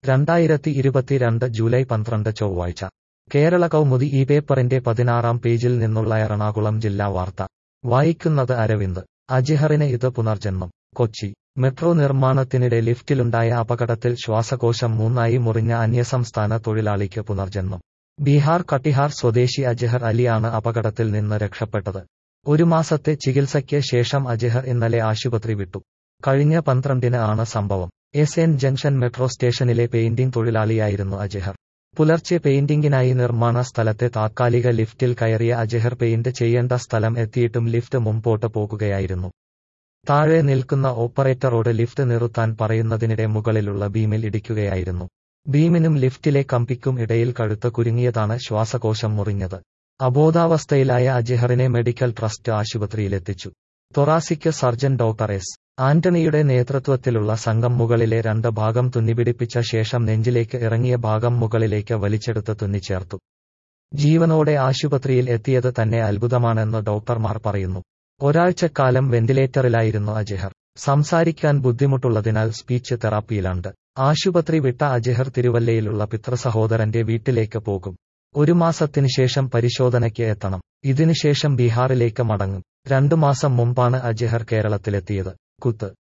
രണ്ടായിരത്തി ഇരുപത്തിരണ്ട് ജൂലൈ പന്ത്രണ്ട് ചൊവ്വാഴ്ച കേരള കൗമുദി ഈ പേപ്പറിന്റെ പതിനാറാം പേജിൽ നിന്നുള്ള എറണാകുളം ജില്ലാ വാർത്ത വായിക്കുന്നത് അരവിന്ദ് അജിഹറിന് ഇത് പുനർജന്മം കൊച്ചി മെട്രോ നിർമ്മാണത്തിനിടെ ലിഫ്റ്റിലുണ്ടായ അപകടത്തിൽ ശ്വാസകോശം മൂന്നായി മുറിഞ്ഞ അന്യസംസ്ഥാന തൊഴിലാളിക്ക് പുനർജന്മം ബീഹാർ കട്ടിഹാർ സ്വദേശി അജഹർ അലിയാണ് അപകടത്തിൽ നിന്ന് രക്ഷപ്പെട്ടത് ഒരു മാസത്തെ ചികിത്സയ്ക്ക് ശേഷം അജഹർ ഇന്നലെ ആശുപത്രി വിട്ടു കഴിഞ്ഞ പന്ത്രണ്ടിന് ആണ് സംഭവം എസ് എൻ ജംഗ്ഷൻ മെട്രോ സ്റ്റേഷനിലെ പെയിന്റിംഗ് തൊഴിലാളിയായിരുന്നു അജഹർ പുലർച്ചെ പെയിന്റിംഗിനായി നിർമ്മാണ സ്ഥലത്തെ താത്കാലിക ലിഫ്റ്റിൽ കയറിയ അജഹർ പെയിന്റ് ചെയ്യേണ്ട സ്ഥലം എത്തിയിട്ടും ലിഫ്റ്റ് മുമ്പോട്ട് പോകുകയായിരുന്നു താഴെ നിൽക്കുന്ന ഓപ്പറേറ്ററോട് ലിഫ്റ്റ് നിർത്താൻ പറയുന്നതിനിടെ മുകളിലുള്ള ബീമിൽ ഇടിക്കുകയായിരുന്നു ബീമിനും ലിഫ്റ്റിലെ കമ്പിക്കും ഇടയിൽ കഴുത്ത് കുരുങ്ങിയതാണ് ശ്വാസകോശം മുറിഞ്ഞത് അബോധാവസ്ഥയിലായ അജിഹറിനെ മെഡിക്കൽ ട്രസ്റ്റ് ആശുപത്രിയിലെത്തിച്ചു തൊറാസിക് സർജൻ ഡോക്ടർ എസ് ആന്റണിയുടെ നേതൃത്വത്തിലുള്ള സംഘം മുകളിലെ രണ്ട് ഭാഗം തുന്നിപിടിപ്പിച്ച ശേഷം നെഞ്ചിലേക്ക് ഇറങ്ങിയ ഭാഗം മുകളിലേക്ക് വലിച്ചെടുത്ത് തുന്നിച്ചേർത്തു ജീവനോടെ ആശുപത്രിയിൽ എത്തിയത് തന്നെ അത്ഭുതമാണെന്ന് ഡോക്ടർമാർ പറയുന്നു ഒരാഴ്ചക്കാലം വെന്റിലേറ്ററിലായിരുന്നു അജിഹർ സംസാരിക്കാൻ ബുദ്ധിമുട്ടുള്ളതിനാൽ സ്പീച്ച് തെറാപ്പിയിലുണ്ട് ആശുപത്രി വിട്ട അജിഹർ തിരുവല്ലയിലുള്ള പിതൃസഹോദരന്റെ വീട്ടിലേക്ക് പോകും ഒരു മാസത്തിനു ശേഷം പരിശോധനയ്ക്ക് എത്തണം ഇതിനുശേഷം ബീഹാറിലേക്ക് മടങ്ങും രണ്ടു മാസം മുമ്പാണ് അജിഹർ കേരളത്തിലെത്തിയത് കുത്ത്